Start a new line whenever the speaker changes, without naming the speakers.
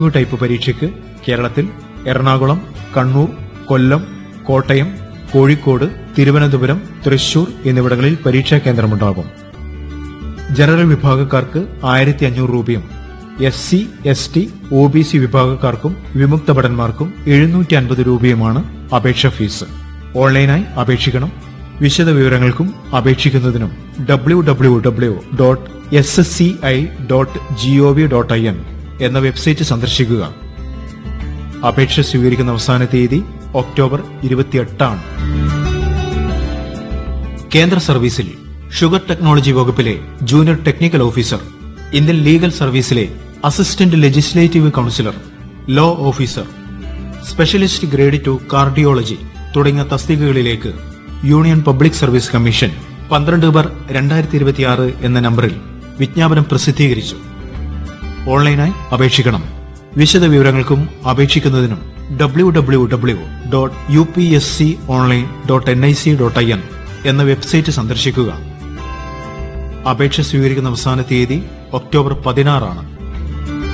type പരീക്ഷയ്ക്ക് കേരളത്തിൽ എറണാകുളം കണ്ണൂർ കൊല്ലം കോട്ടയം കോഴിക്കോട് തിരുവനന്തപുരം തൃശൂർ എന്നിവിടങ്ങളിൽ പരീക്ഷാ കേന്ദ്രമുണ്ടാകും ജനറൽ വിഭാഗക്കാർക്ക് ആയിരത്തി അഞ്ഞൂറ് രൂപയും S C S T O B C വിഭാഗക്കാർക്കും വിമുക്ത ഭടന്മാർക്കും എഴുന്നൂറ്റി അൻപത് രൂപയുമാണ് അപേക്ഷാ ഫീസ് ഓൺലൈനായി അപേക്ഷിക്കണം വിശദ വിവരങ്ങൾക്കും അപേക്ഷിക്കുന്നതിനും W W W dot S S C I dot G O V dot I N എന്ന വെബ്സൈറ്റ് സന്ദർശിക്കുക അപേക്ഷ സ്വീകരിക്കുന്ന അവസാന തീയതി ഒക്ടോബർ ഇരുപത്തിയെട്ടാണ് കേന്ദ്ര സർവീസിൽ ഷുഗർ ടെക്നോളജി വകുപ്പിലെ junior technical officer Indian legal സർവീസിലെ assistant legislative counsellor law officer specialist grade two cardiology തുടങ്ങിയ തസ്തികകളിലേക്ക് യൂണിയൻ പബ്ലിക് സർവീസ് കമ്മീഷൻ പന്ത്രണ്ട് ബർ രണ്ടായിരത്തി ഇരുപത്തിയാറ് എന്ന നമ്പറിൽ വിജ്ഞാപനം പ്രസിദ്ധീകരിച്ചു ഓൺലൈനായി അപേക്ഷിക്കണം വിശദ വിവരങ്ങൾക്കും അപേക്ഷിക്കുന്നതിനും W W W dot U P S C online dot N I C dot I N എന്ന വെബ്സൈറ്റ് സന്ദർശിക്കുക അപേക്ഷ സ്വീകരിക്കുന്ന അവസാന തീയതി ഒക്ടോബർ പതിനാറാണ്